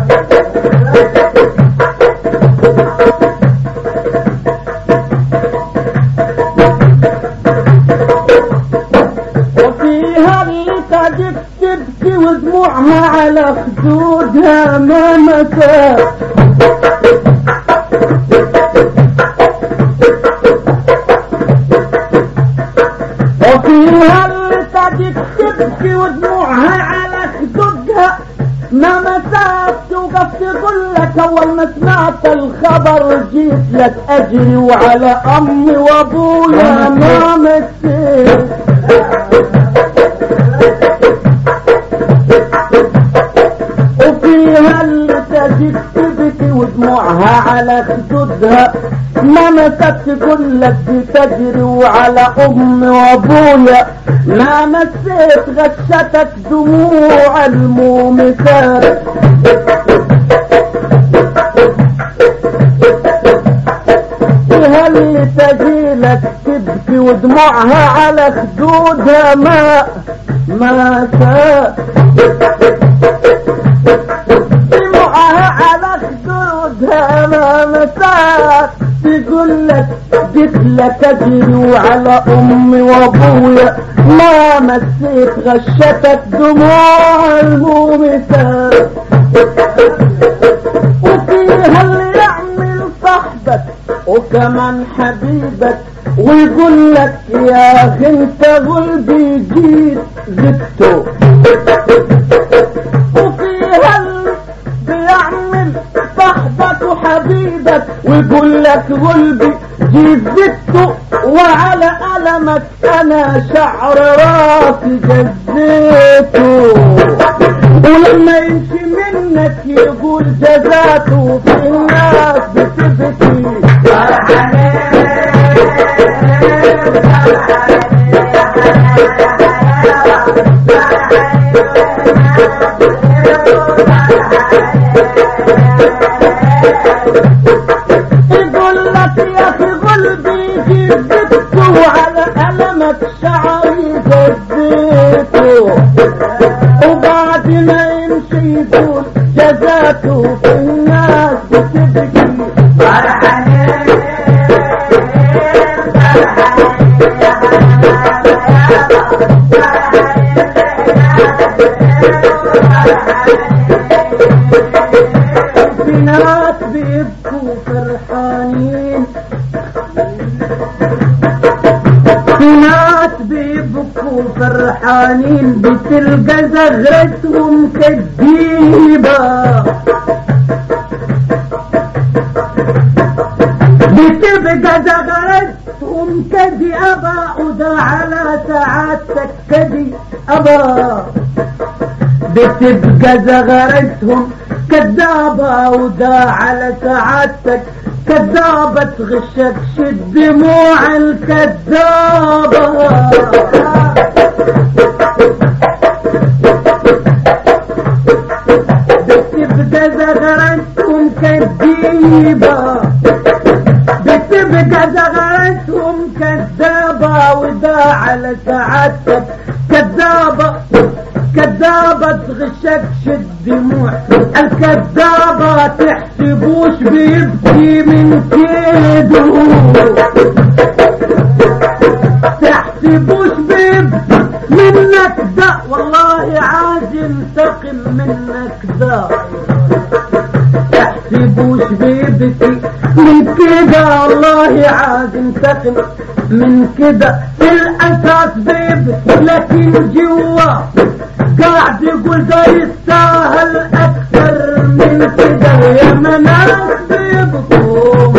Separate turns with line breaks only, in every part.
وفيها اللي تجد تبكي ودموعها على خدودها ما متى وفيها اللي تجد تبكي ودموعها على خدودها ما مسات توقف تقول لك اول ما سمعت الخبر جيت لك اجري وعلى امي وابويا ما مسيت وفيها اللي تجد تبكي ودموعها على خدودها ما مسك تقول لك دي تجري وعلى امي وابويا ما مسيت غشتك دموع المومسات فيها اللي تجيلك تبكي ودموعها على خدودها ما ما سات دموعها على خدودها ما مسات تقول لك جيت لك اجري وعلى امي وابويا ما مسيت غشتك دموع المومسات وفيها اللي يعمل صاحبك وكمان حبيبك ويقول لك يا اخي انت غلبي جيت زدته وفيها اللي بيعمل صاحبك وحبيبك ويقول لك غلبي جيت زدته وعلى ألمك انا شعر راسي جزيته ولما يمشي منك يقول جزاته في الناس بتبكي يقول لك يا اخي قلبي جبته وعلى ألمك شعري جزيته وبعد ما يمشي يقول جزاته في الناس بتبكي في ناس بيبكوا فرحانين في ناس بيبكوا فرحانين بتلقى زغرتهم كديبة بتبقى زغرتهم كدي أبا وده على سعادتك كدي أبا بتبقى زغرتهم كذابة وده على سعادتك كذابة تغشك شد دموع الكذابة بتبقى زغرتهم كذيبة بتبقى زغرتهم كذابة وده على سعادتك كذابة كذابة تغشك شد دموع الكذابة تحسبوش بيبكي من كيده تحسبوش بيبكي منك ده والله عايز ينتقم منك ده تحسبوش بيبكي من كده والله عايز ينتقم من كده في الاساس بيبكي لكن جوا قاعد يقول ده يستاهل اكثر من كده يا مناس بيبكوا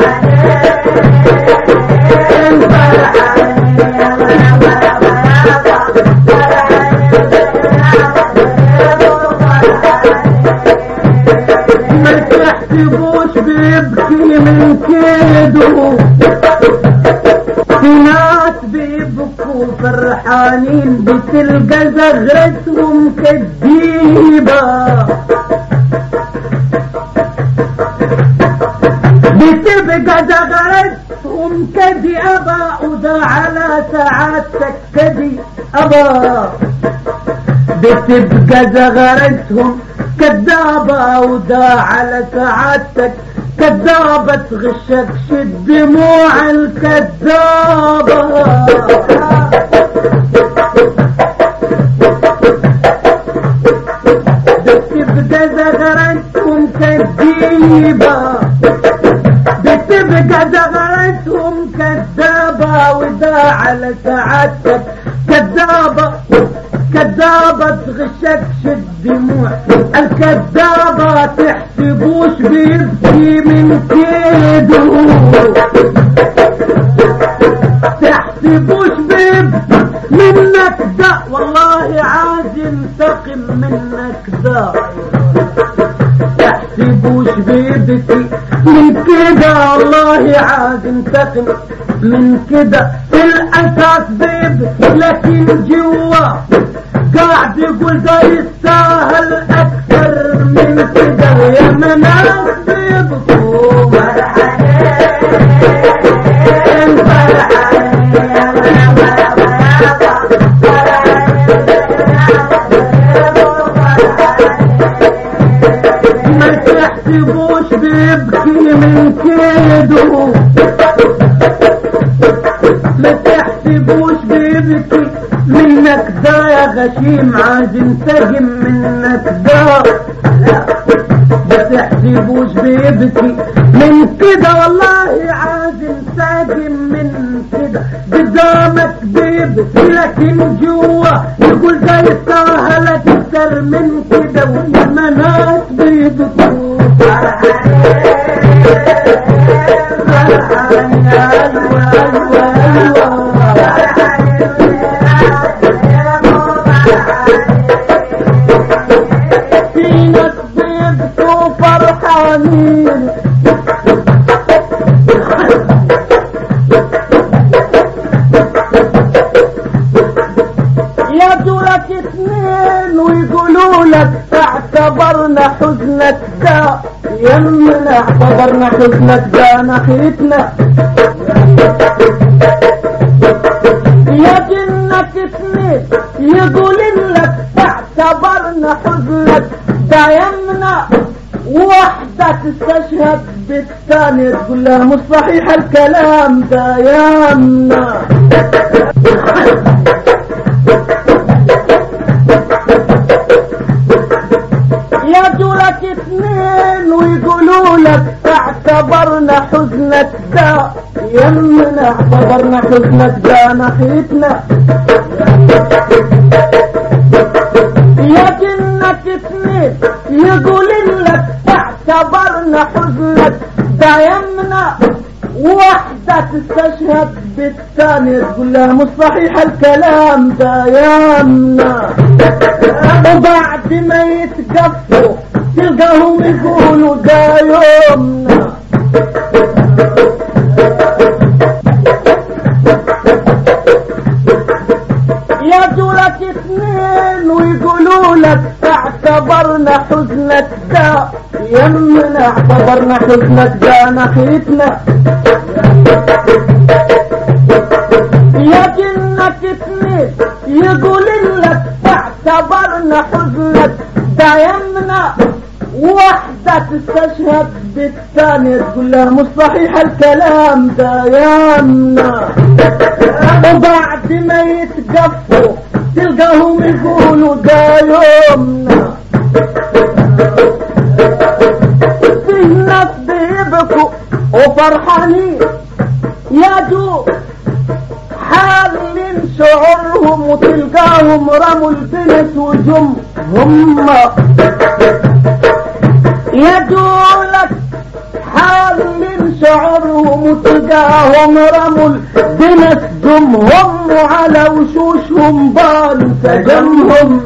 ما تحسبوش بيبكي من كيده في ناس بيبكوا فرحانين بتلقى زغرتهم كديبة بتبقى زغرتهم كدي أبا وده على سعادتك كدي أبا بتبقى زغرتهم كذابة ودا على سعادتك كذابة تغشك شد دموع الكذابة بتبقى زغرتكم كذيبة بتبقى زغرتهم كذابة ودا على سعادتك كذابة كذابة تغشك شد دموع الكذابة تحسبوش بيبكي من كيده تحسبوش بيبكي منك ده والله عاد ينتقم منك ده تحسبوش بيبكي من كده والله عاد ينتقم من كده في الاساس بيبكي لكن جوا قاعد يقول ده يستاهل اكثر من كده يا مناس بيبكوا ما تحسبوش بيبكي من كيده ما تحسبوش بيبكي منك ده يا غشيم عايز ينتقم منك ده لا ما تحسبوش بيبكي من كده والله عايز ينتقم من كده قدامك بيبكي لكن جوا يقول ده يستاهل اكتر من كده ويا ناس بيبكوا في ناس بيبكوا فرحانين يدوا لك اثنين ويقولوا لك اعتبرنا حزنك ده يمنا اعتبرنا حزنك ده ناحيتنا يا جنك اثنين يقول لك اعتبرنا حزنك ده يمنا واحدة تستشهد بالثانية تقول لها مش صحيح الكلام ده يمنا يدوا لك اثنين ويقولوا لك اعتبرنا حزنك ده يمنا اعتبرنا حزنك ده ناحيتنا يا جنك اثنين يقول لك اعتبرنا حزنك ده يمنا واحدة تستشهد بالثانية تقول لها مش صحيح الكلام ده يمنا وبعد ما يتقفوا تلقاهم يقولوا ده يومنا يدوا لك اثنين ويقولوا لك اعتبرنا حزنك ده يمنا اعتبرنا حزنك ده ناحيتنا يا جنك اثنين يقول لك اعتبرنا حزنك ده يمنا واحدة تستشهد بالثانية تقول لها مش صحيح الكلام ده يمنا وبعد ما يتقفوا تلقاهم يقولوا ده يومنا في ناس بيبكوا وفرحانين يا جو حاملين شعورهم وتلقاهم رموا البنت وجم هم يدولك حاملين شعورهم وتلقاهم رموا البنت جمهم وعلى وشوشهم بان سجمهم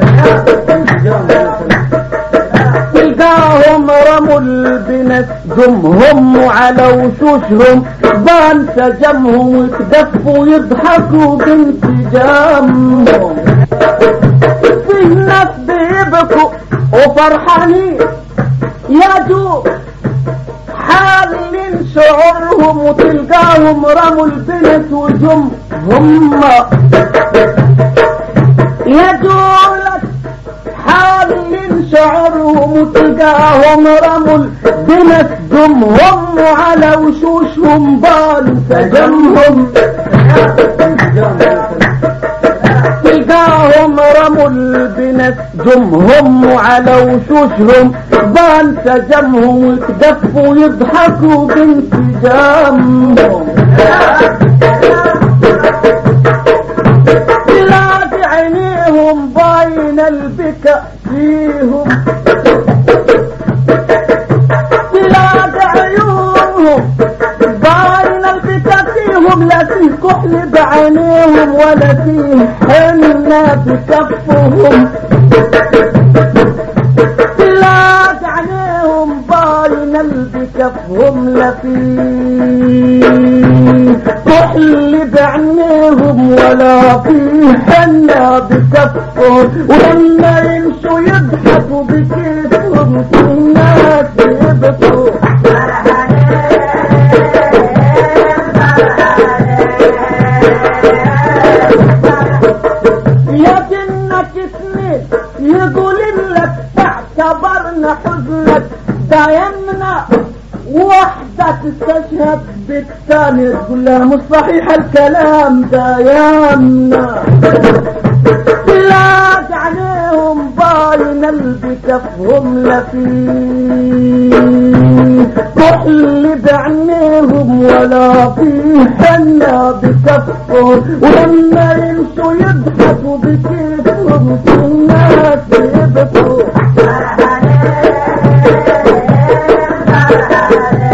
تلقاهم رموا البنت جمهم وعلى وشوشهم بان سجمهم ويتدفوا يضحكوا بانسجامهم في ناس بيبكوا وفرحانين يا جو حاملين شعورهم وتلقاهم رموا البنت وجم هم يا دولك حاملين شعرهم وتلقاهم رمل بنسجمهم وعلى وشوشهم بال سجمهم تلقاهم رمل بنسجمهم وعلى وشوشهم بال سجمهم وتدفوا يضحكوا بانسجامهم بلاد عينيهم باين البكاء فيهم بلاد عيونهم باين البكاء فيهم لا فيه كحل بعينيهم ولا فيه حنة بكفهم بلاد عينيهم باين البكفهم لا فيه كحل بعينيهم ولا فيه حنة بكفهم ولما يمشوا يضحكوا بكيفهم في الناس يبكوا يا جنك سنين يقول لك تعتبرنا حزنك دايمنا واحدة تستشهد بالثاني تقول لها مش صحيح الكلام دايمنا بلاد عليهم باين البكفهم لفيه كحل بعينيهم ولا في حنة بكفهم ولما يمشوا يضحكوا بكيفهم في الناس يبكوا